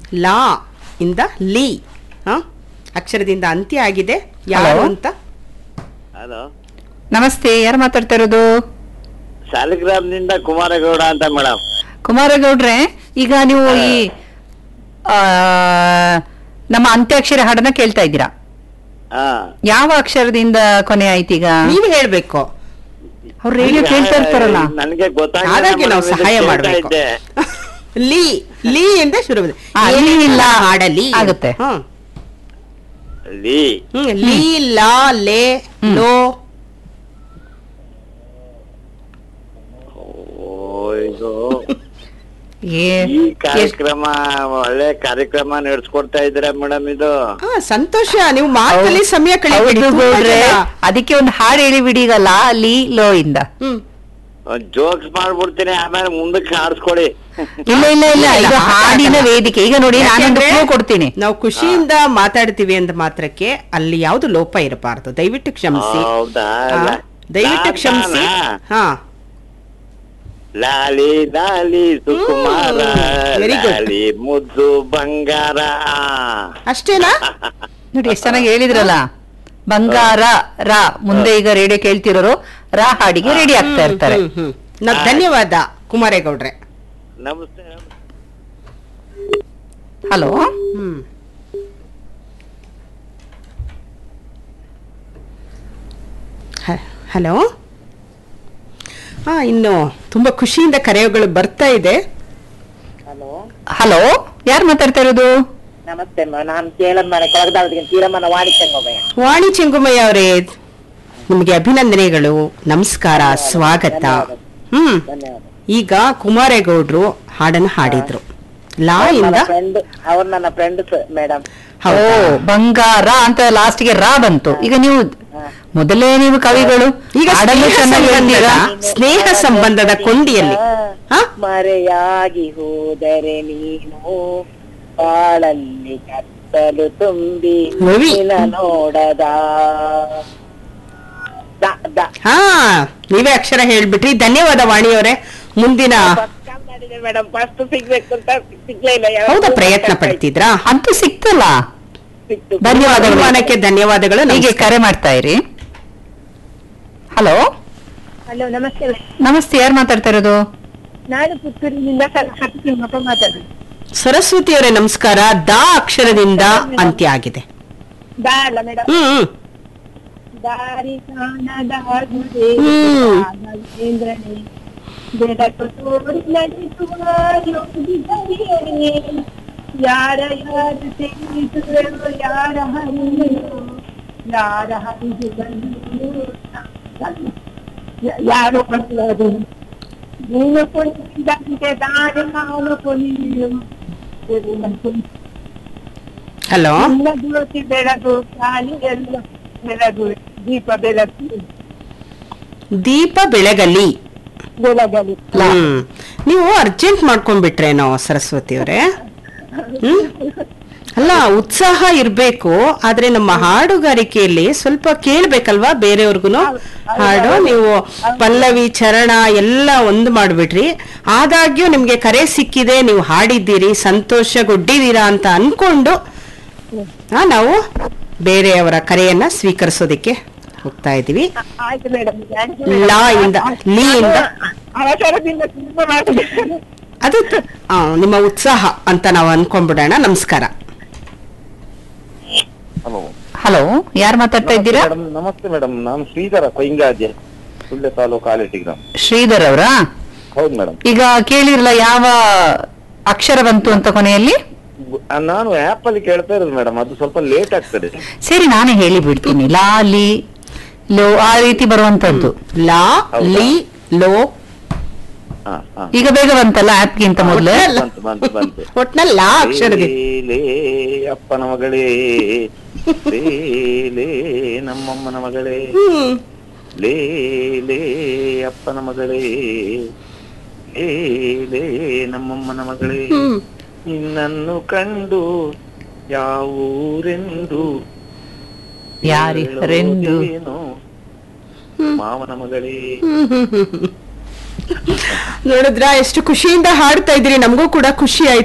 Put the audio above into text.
ಲಾ ಇಂದ ಲಿ ಹ? ಅಕ್ಷರದಿಂದ ಅಂತ್ಯ ಆಗಿದೆ ಯಾರು Hello? ಅಂತ ಹಲೋ ನಮಸ್ತೆ ಯಾರು ಮಾತಾಡ್ತಾ ಇರೋದು ಸಾಲಿಗ್ರಾಮದಿಂದ ಕುಮಾರಗೌಡ ಅಂತ ಮೇಡಮ್ ಕುಮಾರಗೌಡ್ರೆ ಈಗ ನೀವು ಈ ಆ, ನಮ್ಮ ಅಂತ್ಯಾಕ್ಷರ ಹಾಡನ್ನ ಕೇಳ್ತಾ ಇದ್ದೀರಾ ಹಾ ಯಾವ ಅಕ್ಷರದಿಂದ ಕೊನೆ ಆಯ್ತೀಗ ನೀವು ಹೇಳ್ಬೇಕು ಅವ್ರು ರೇಡಿಯೋ ಕೇಳ್ತಾ ಇರ್ತಾರಲ್ಲ ನನಗೆ ಹಾಗಾಗಿ ನಾವು ಸಹಾಯ ಮಾಡಬೇಕು ಲೀ ಲೀ ಎಂದ ಶುರು ಆ, ಲೀ ಇಲ್ಲ. ಹಾಡಲಿ ಆಗುತ್ತೆ. ಹ್ಮ್ ಲೀ ಹ್ಮ್ ಲೀ ಲಾ ಲೇ ಹ್ಮ್. ಲೋ ಓ, ಇದು ಏ ಈ ಕಾರ್ಯಕ್ರಮ ಒಳ್ಳೆ ಕಾರ್ಯಕ್ರಮ ನಡೆಸ್ಕೊಡ್ತಾ ಇದ್ದೀರಾ ಮೇಡಮ್ ಇದು ಹಾ ಸಂತೋಷ ನೀವು ಮಾತಲ್ಲಿ ಸಮಯ ಕಳೆಯಬೇಡಿ ಹೌದು ತುಂಬಾ ಗೌಡ್ರೆ ಜನ. ಅದಕ್ಕೆ ಒಂದು ಹಾಡು ಹೇಳಿ ಬಿಡಿ ಈಗ ಲಾ ಲಿ ಲೋ ಇಂದ ಹ್ಮ್ ಜೋಕ್ಸ್ ಮಾಡ್ಬಿಡ್ತೀನಿ ಆಮೇಲೆ ಮುಂದಕ್ಕೆ ಆಡ್ಸ್ಕೊಡಿ ಇಲ್ಲ ಇಲ್ಲ ಇಲ್ಲ ಇಲ್ಲ, ಇದು ಹಾಗಲ್ಲ. ಹಾಡಿನ ವೇದಿಕೆ ಈಗ ನೋಡಿ ನಾನೊಂದು ಯಾಕೆಂದ್ರೆ ಕ್ಲೂ ಕೊಡ್ತೀನಿ ನಾವು ಖುಷಿಯಿಂದ ಮಾತಾಡ್ತೀವಿ ಅಂದ ಮಾತ್ರಕ್ಕೆ ಅಲ್ಲಿ ಯಾವ್ದು ಲೋಪ ಇರಬಾರ್ದು ದಯವಿಟ್ಟು ಕ್ಷಮಿಸಿ ಹೌದಾ ಹಾ, ದಯವಿಟ್ಟು ಕ್ಷಮಿಸಿ ಹಾ ಲಾಲಿ ಲಾಲಿ ಸುಕುಮಾರ ಹ್ಮ್, very good. ಲಾಲಿ ಮುದ್ದು ಬಂಗಾರ ಅಷ್ಟೇನಾ ನೋಡಿ ಎಷ್ಟು ಚೆನ್ನಾಗಿ ಹೇಳಿದ್ರಲ್ಲ ಬಂಗಾರ ರಾ ಮುಂದೆ ಈಗ ರೇಡಿಯೋ ಕೇಳ್ತಿರೋರು ರಾ ಹಾಡಿಗೆ ರೆಡಿ ಆಗ್ತಾ ಇರ್ತಾರೆ ಹ್ಮ್, ಹ್ಮ್. ನ- ಧನ್ಯವಾದ ಕುಮಾರೇಗೌಡ್ರೆ ನಮಸ್ತೆ ನಮಸ್ತೆ. ಹಲೋ ಹ್ಮ್ ಹ- ಹಲೋ ಹಾ ಇನ್ನು ತುಂಬಾ ಖುಷಿಯಿಂದ ಕರೆಗಳು ಬರ್ತಾ ಇದೆ ಹಲೋ ಹಲೋ ಯಾರು ಮಾತಾಡ್ತಾ ಇರೋದು ನಮಸ್ತೆ ಅಮ್ಮ ನಾನು ಕೇಳಮ್ಮ ಕೊಳಗದಾಳದಿಗೆ ತೀರಮ್ಮನ ವಾಣಿ ಚೆಂಗೊಮ್ಮಯ್ಯ ವಾಣಿ ಚೆಂಗುಮಯ್ಯ ಅವರೇ ನಿಮಗೆ ಅಭಿನಂದನೆಗಳು ನಮಸ್ಕಾರ ಸ್ವಾಗತ ಹ್ಮ್ ಧನ್ಯವಾದ ಈಗ ಕುಮಾರೇಗೌಡ್ರು ಹಾಡನ್ನ ಹಾಡಿದ್ರು ಲಾ ಇಂದ ಫ್ರೆಂಡ್ ಅವ್ರು ನನ್ನ ಫ್ರೆಂಡ್ಸ್ ಮೇಡಮ್ ಓ ಹೌದಾ? ಬಂಗಾರ ಅಂತ ಲಾಸ್ಟ್ ಗೆ ರಾ ಬಂತು ಈಗ ನೀವು ಮೊದಲೇ ನೀವು ಕವಿಗಳು ಈಗ ಹಾಡನ್ನು ಸ್ನೇಹ ಚೆನ್ನಾಗಿ ಸಂಬಂಧದ ಹೇಳ್ತೀರಾ ಸ್ನೇಹ ಸಂಬಂಧದ ಕೊಂಡಿಯಲ್ಲಿ ಹ? ಮರೆಯಾಗಿ ಹೋದರೆ ನೀನು ಬಾಳಲ್ಲಿ ಕತ್ತಲು ತುಂಬಿ ರವಿ. ನಿನ್ನ ನೋಡದ ದ- ದ- ಹಾ ನೀವೇ ಅಕ್ಷರ ಹೇಳ್ಬಿಟ್ರಿ ಧನ್ಯವಾದ ವಾಣಿಯವರೇ ಮುಂದಿನ ಪಕ್ಕ ಮಾಡಿದೆ ಮೇಡಮ್ ಫಸ್ಟ್ ಸಿಗ್ಬೇಕು ಅಂತ ಸಿಗ್ಲೇ ಇಲ್ಲ ಯಾವತ್ತೂ ಹೌದಾ ಪ್ರಯತ್ನ ಪಡ್ತಿದ್ರಾ ಅಂತೂ ಸಿಕ್ತಲ್ಲ ಸಿಕ್ತು ಧನ್ಯವಾದಗಳು ಅಭಿಮಾನಕ್ಕೆ ಧನ್ಯವಾದಗಳು ಹೀಗೆ ನಮಸ್ಕಾರ. ಕರೆ ಮಾಡ್ತಾ ಇರಿ ಹಲೋ ಹಲೋ ನಮಸ್ತೆ ನಮಸ್ತೆ ಯಾರು ಮಾತಾಡ್ತಾ ಇರೋದು ನಾನು ಪುತ್ತೂರಿನಿಂದ ಸರಸ್ವತಿ ತಿಮ್ಮಪ್ಪ ಮಾತಾಡುದು ಸರಸ್ವತಿ ಅವರೇ ನಮಸ್ಕಾರ ದ ಅಕ್ಷರದಿಂದ ಅಂತ್ಯ ಆಗಿದೆ ದಾ ಅಲ್ಲ ಮೇಡಮ್ ಹ್ಮ್ ಹ್ಮ್ ದಾರಿ ಕಾಣದ ಹಾಗುದೆ ಹ್ಮ್. ನಾಗೇಂದ್ರನೇ ಬೆಳಕು ತೋರಿ ನಡೆಸುವ ಯೋಗಿದರಿಯೇ ಯಾರ ಯಾರ ಸೇರಿಸುವೆವು ಯಾರ ಹರಿವೆಯೋ ಯಾರ ಹರಿದು ಬಂದು ಯಾರು ಬಂದರು ನೀನು ಕುಣಿದಂತೆ ದಾರಿ ನಾನು ಕುಣಿಯು ಹಲೋ ನಿನ್ನ ಜ್ಯೋತಿ ಬೆಳಗು ಖಾಲಿ ಎಲ್ಲ ಬೆಳಗು ದೀಪ ಬೆಳಕು ದೀಪ ಬೆಳಗಲಿ ಬೆಳಗಲಿ ಹ್ಮ್ ನೀವು ಅರ್ಜೆಂಟ್ ಮಾಡ್ಕೊಂಡ್ಬಿಟ್ರೇನೋ ಸರಸ್ವತಿ ಅವರೇ ಹ್ಮ್ ಅಲ್ಲ ಉತ್ಸಾಹ ಇರ್ಬೇಕು ಆದ್ರೆ ನಮ್ಮ ಹಾಡುಗಾರಿಕೆಯಲ್ಲಿ ಸ್ವಲ್ಪ ಕೇಳ್ಬೇಕಲ್ವಾ ಬೇರೆಯವ್ರಿಗೂ ಹಾಡು ನೀವು ಪಲ್ಲವಿ ಚರಣ ಎಲ್ಲ ಒಂದು ಮಾಡ್ಬಿಟ್ರಿ ಆದಾಗ್ಯೂ ನಿಮ್ಗೆ ಕರೆ ಸಿಕ್ಕಿದೆ ನೀವು ಹಾಡಿದ್ದೀರಿ ಸಂತೋಷಗೊಡ್ಡಿದ್ದೀರಾ ಅಂತ ಅನ್ಕೊಂಡು ಆ, ನಾವು ಬೇರೆಯವರ ಕರೆಯನ್ನ ಸ್ವೀಕರಿಸೋದಕ್ಕೆ ಹೋಗ್ತಾ ಇದೀವಿ ಆಯ್ತು ಮೇಡಮ್ ಲಾ ಇಂದ, ಲೀ ಇಂದ. ಅವಸರದಿಂದ ತುಂಬ ಮಾತಾಡ್ತಾರೆ ಅದು ಆ, ನಿಮ್ಮ ಉತ್ಸಾಹ ಅಂತ ನಾವು ಅನ್ಕೊಂಡ್ಬಿಡೋಣ ನಮಸ್ಕಾರ ಹಲೋ ಹಲೋ ಯಾರು ಮಾತಾಡ್ತಾ ಇದ್ದೀರಾ ಮೇಡಮ್ ನಮಸ್ತೆ ಮೇಡಮ್ ನಾನು ಶ್ರೀಧರ ಕೊಯ್ಂಗಾದ್ಯ ಸುಳ್ಳೆ ತಾಲೂಕು ಆಲೇಟಿ ಗ್ರಾಮ ಶ್ರೀಧರ್ ಅವರಾ ಹೌದು ಮೇಡಮ್ ಈಗ ಕೇಳಿರಲ್ಲ ಯಾವ ಅಕ್ಷರ ಬಂತು ಅಂತ ಕೊನೆಯಲ್ಲಿ ನಾನು ಆಪ್ ಅಲ್ಲಿ ಕೇಳ್ತಾ ಇರೋದು ಮೇಡಮ್ ಅದು ಸ್ವಲ್ಪ ಲೇಟ್ ಆಗ್ತದೆ ಸರಿ ನಾನೇ ಹೇಳಿ ಬಿಡ್ತೀನಿ ಲಾ ಲಿ ಲೋ ಆ ರೀತಿ ಬರುವಂತದ್ದು ಲಾ ಹೌದಾ? ಲಿ ಲೋ ಹಾ ಹಾ ಈಗ ಬೇಗ ಬಂತಲ್ಲ ಆಪ್ಗಿಂತ ಮೊದಲು ಒಟ್ನಲ್ಲಿ- ಬಂತು ಬಂತು ಬಂತು ಒಟ್ನಲ್ಲಿ ಲಾ ಅಕ್ಷರದಿ ಲೇ, ಲೇ ಅಪ್ಪನ ಮಗಳೇ ಲೇ ಲೇ ನಮ್ಮಮ್ಮನ ಮಗಳೇ ಹ್ಮ್ ಲೇ ಲೇ ಅಪ್ಪನ ಮಗಳೇ ಲೇ ಲೇ ನಮ್ಮಮ್ಮನ ಮಗಳೇ ಹ್ಮ್ ನಿನ್ನನ್ನು ಕಂಡು ಯಾವೂರೆಂದು ಯಾರಿಹರೆಂದು ಹೇಳೋದೇನೋ ಮಾವನ ಮಗಳೇ ಹ್ಮ್, ಹ್ಮ್, ಹ್ಮ್, ಹ್ಮ್. ನೋಡಿದ್ರಾ ಎಷ್ಟು ಖುಷಿಯಿಂದ ಹಾಡ್ತಾ ಇದ್ರಿ ನಮಗೂ ಕೂಡ ಖುಷಿ ಆಯ್ತು